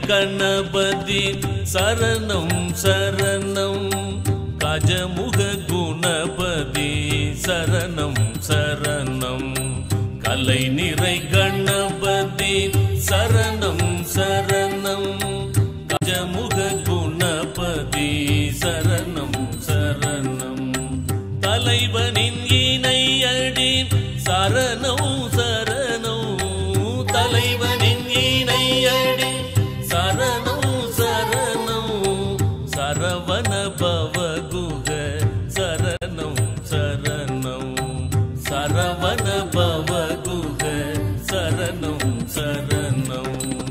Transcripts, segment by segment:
கணபதி சரணம் சரணம் கஜமுக குணபதி சரணம் சரணம் கலை நிறை கணபதி சரணம் சரணம் கஜமுக குணபதி சரணம் சரணம் தலைவனின் இணையடி சரணம் சரணம் தலைவனின் இணையடி சரணம் சரணம் சரவண பவகுக சரணம் சரணம் சரவண பவகுக சரணம் சரணம்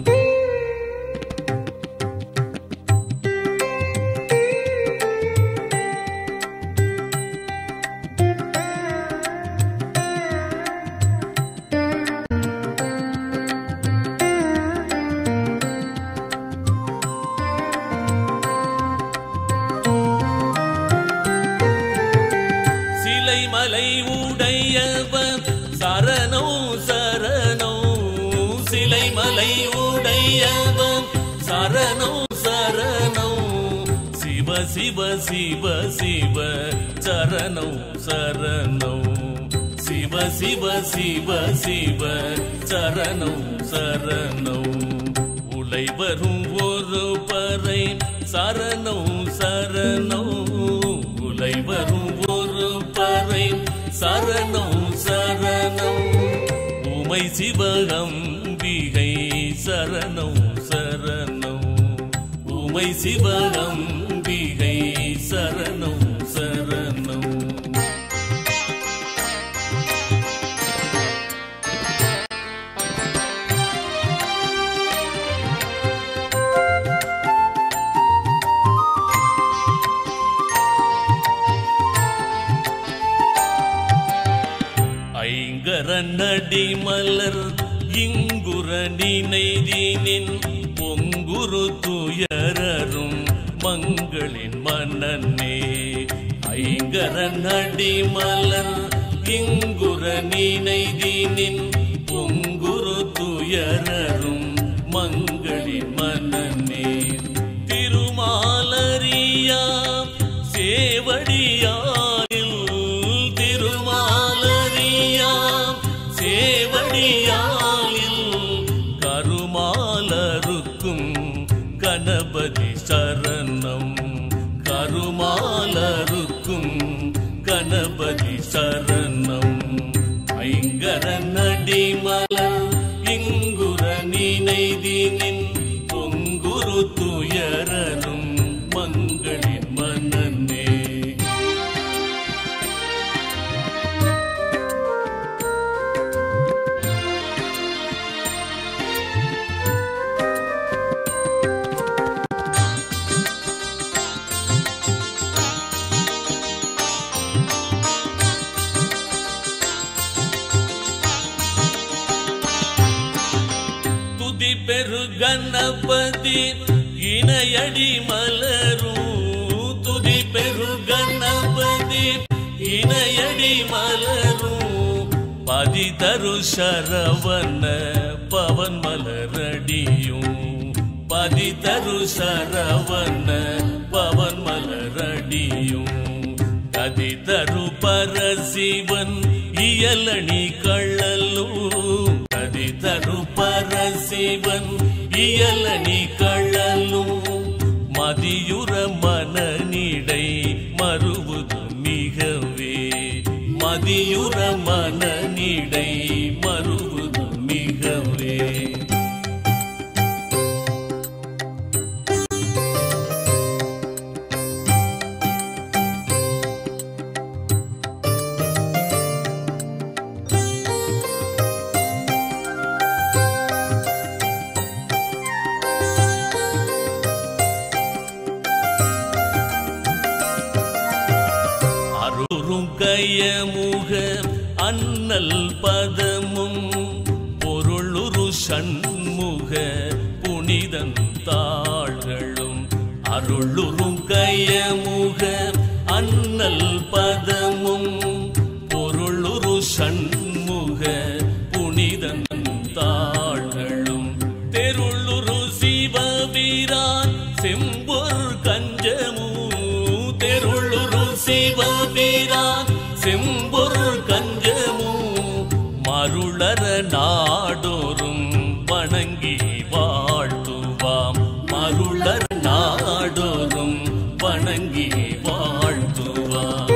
சிலை மலை உடையவர் சரணோ சரணோ சிலை மலை உடையவர் சரணோ சரணோ சிவ சிவ சிவ சிவ சரணோ சரணோ சிவ சிவ சிவ சிவ சரணோ சரணோ உலை வரும் ஒரு பறை சரணோ சரணோ உலை வரும் ஒரு பறை சரணோ சரணோ உமை சிவகம்பிகை சரணோ சரணோ உமை சிவகம்பிகை சரணோ சரணோ ஐங்கர நடி மலர் இங்குர நினைதினின் பொங்குரு துயரரும் மங்களின் மன்னனே ஐங்கர நடி மலர் இங்குர நினைதினின் பொங்குரு துயரரும் மங்களின் மன்னனே திருமாலரியா சேவடியாரில் திருமாலரியா சேவடியாரில் கருமாலருக்கும் கணபதி சரணம் கருமாலருக்கும் கணபதி சரணம் ஐங்கர நடிமலர் இங்குர நினைதினின் பொங்குரு துயரரும் மங்களின் மன்னனே துதி பெரு கணபதி இணையடி மலரும் துதி பெரு கணபதி இணையடி மலரும் பதி தரு சரவண பவன் மலரடியும் பதி தரு சரவண பவன் மலரடியும் கதி தரு பரசிவன் இயலணி கள்ளலும் கதி தரு பரசிவன் இயலணி கள்ளலும் மதியுற மனநிடை மறுவது மிகவே மதியுற மனநிடை மறுவது மிகவே அருறும் கயமுக அண்ணல் பதமும் பொருளுரு சண்முக புனிதன் தாள்களும் அருளுறும் கயமுக அண்ணல் பதமும் பொருளுரு சண்முக புனிதன் தாள்களும் தெருளுரு சிவ சிவபிரான் செம்பொருள் கஞ்சமும் மருளர நாடோறும் வணங்கி வாழ்த்துவாம் மருளர் நாடோறும் வணங்கி வாழ்த்துவாம்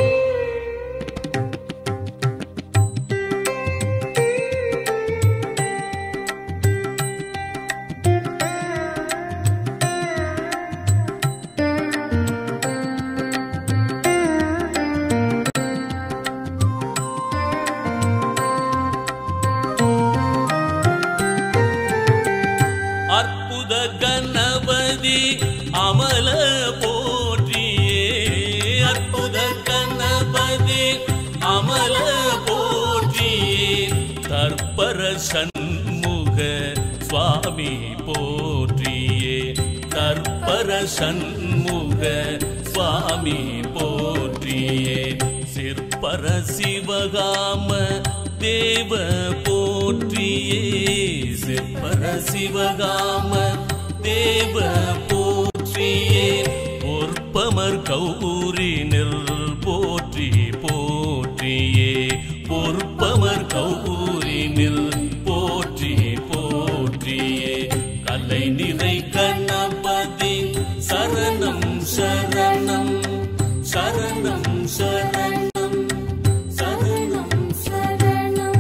அற்புத கணபதி அமல போற்றியே அற்புத கணபதி அமல போற்றியே தற்பர சண்முக சுவாமி போற்றியே தற்பர சண்முக சுவாமி போற்றியே சிற்பர சிவகாம தேவ போற்றியே சிற்பர சிவகாம தேவ போற்றியே பொற்பமர் கௌரி நில் போற்றி போற்றியே பொற்பமர் கௌரி நில் போற்றி போற்றியே கலை நிறை கணபதி சரணம் சரணம் சரணம் சரணம் சரணம் சரணம்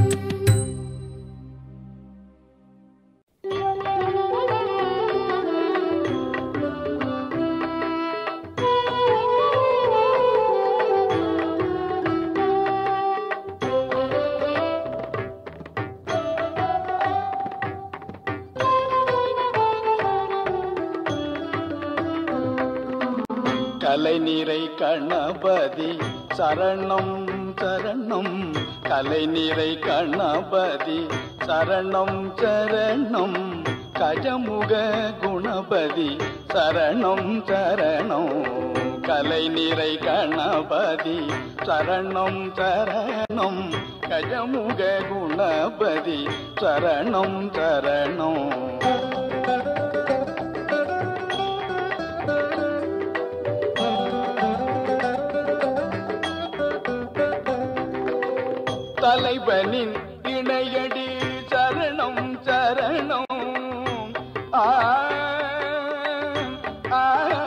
கலை நிறை கணபதி சரணம் சரணம் கலை நிறை கணபதி சரணம் சரணம் கஜமுக குணபதி சரணம் சரணம் கலை நிறை கணபதி சரணம் சரணம் கஜமுக குணபதி சரணம் சரணம் தலைவனின் இணையடி சரணம் சரணம் ஆ, ஆ,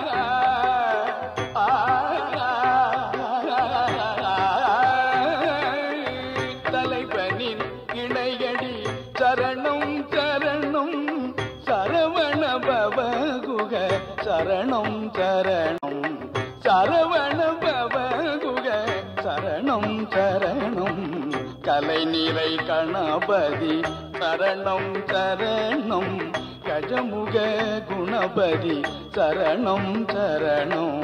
ஆ, தலைவனின் இணையடி சரணம் சரணம் சரவண பவகுக சரணம் சரணம் சரவண பவகுக சரணம் சரணம் கலை நிறை கணபதி சரணம் சரணம் கஜமுக குணபதி சரணம் சரணம்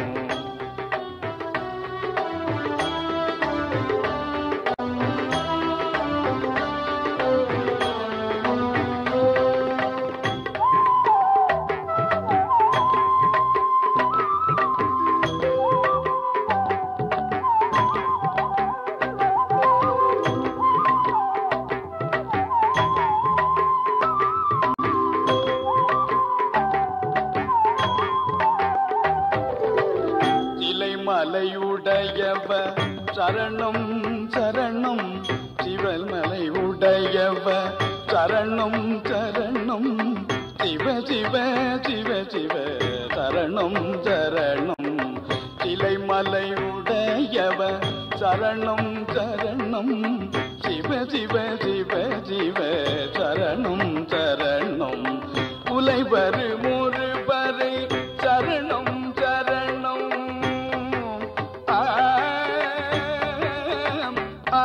சிலை மலையுடையவ சரணம் சரணம் சிவல் மலையுடையவ சரணம் சரணம் சிவ சிவ சிவ சிவ சரணம் சரணம் சிலை மலையுடையவ சரணம் சரணம் சிவ சிவ சிவ சிவ சரணம் சரணம் உலைவரு முருபரை சரணம் சரணம் ஆ, ஆ,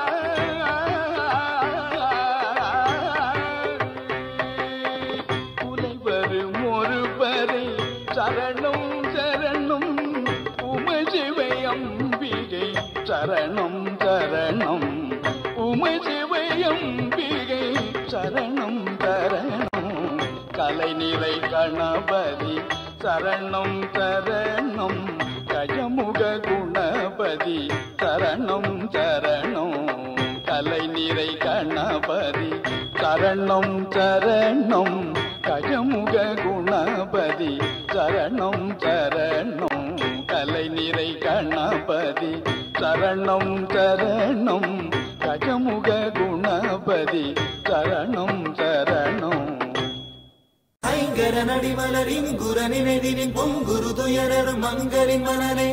உலைவரு முருபரை சரணம் சரணம் உமசிவை அம்பிகை சரணம் சரணம் உமசிவை அம்பிகை சரணம் சரணம் கலை நிறை கணபதி சரணம் சரணம் கஜமுக குணபதி சரணம் சரணம் கலை நிறை கணபதி சரணம் சரணம் கஜமுக குணபதி சரணம் சரணம் கலை நிறை கணபதி சரணம் சரணம் கஜமுக குணபதி சரணம் சரணம் ஐங்கர நடிமலரின் குரனினெதிரின் பொங்குரு துயரரும் மங்களின் மணலே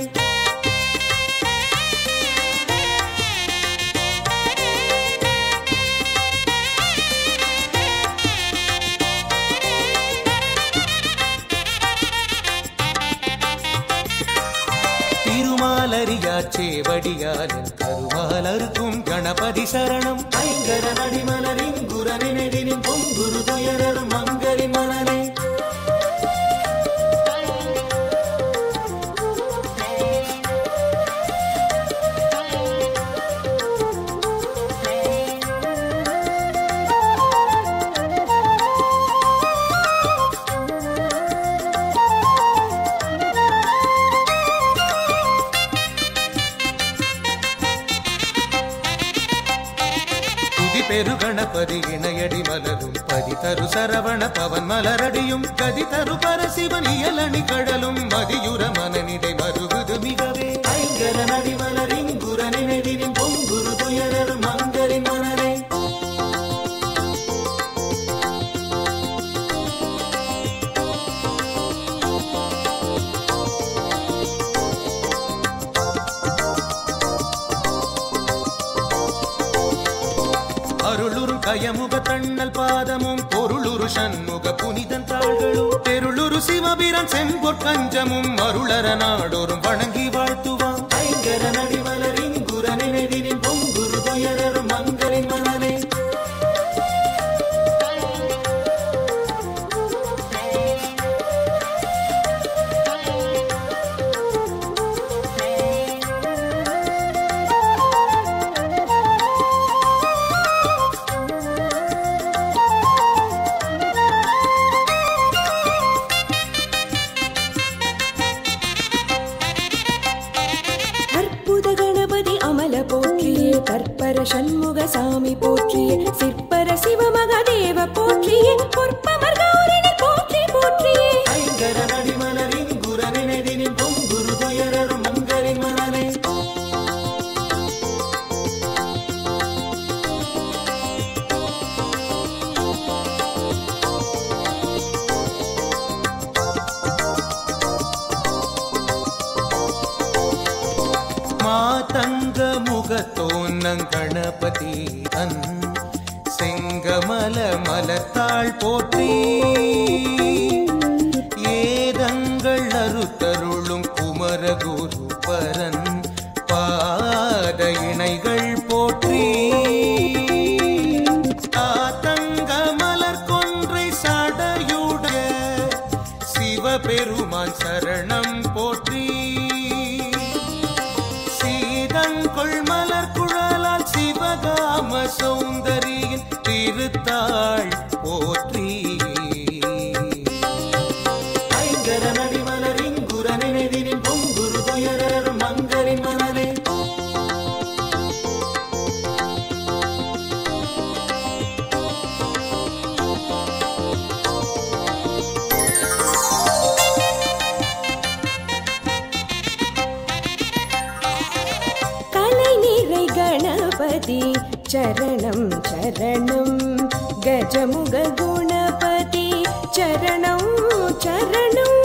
திருமாலரியாச்சேவடியாலின் கருமாலருக்கும் கணபதி சரணம் ஐங்கர நடிமலரின் குரனினெதிரின் பொங்குரு துயரரும் மங்களின் மணலே துதி பெரு கணபதி இணையடி மலரும் பதி தரு சரவண பவன் மலரடியும் கதி தரு பரசிவன் இயலணி கடலும் மதியுர மனநிலை மருகுது மிகவே ஐங்கர நடிமலரின் குரனினெதிரின் பொங்குரு துயரரும் மங்களின் மணலே அருளுரு கயமுக தண்ணல் பாதமும் பொருளுரு சண்முக புனிதன் தாள்களும் பெருளுரு சிவபிரன் செம்பொற் கஞ்சமும் அருளர நாடோறும் வணங்கி வாழ்த்துவான் ஐங்கர நடிமலரின் குரனினெதிரின் பொங்குரு துயரரும் மங்களின் மணலே அற்புத கணபதி அமல போற்றியே கற்பர சண்முக சாமி போற்றியே சிற்பர சிவமகதேவ போற்றியே பொற்பமர் கௌரிணி போற்றி போற்றியே ஐங்கர நடிமலரின் குரனினெதிரின் பொங்குரு துயரரும் மங்களின் மணலே மாதங்க முகத்தோன்னங் கணபதி தன் செங்கமல மலத்தாள் போற்றி ஏதங்கள் அறுத்தருளும் குமரகுரு பரன் பாத இணைகள் போற்றி ஆதங்க மலர் கொன்றை சடையுடைய சிவபெருமான் சரணம் போற்றி சீதங்கொள் மலர் குழலால் சிவகாம சௌந்தரியின் திருத்தாள் போற்றி ஐங்கர நடிமலரின் குரனினெதிரின் பொங்குரு துயரரும் மங்களின் மணலே கலை நிறை கணபதி சரணம் சரணம் கஜமுக குணபதி சரணம் சரணம்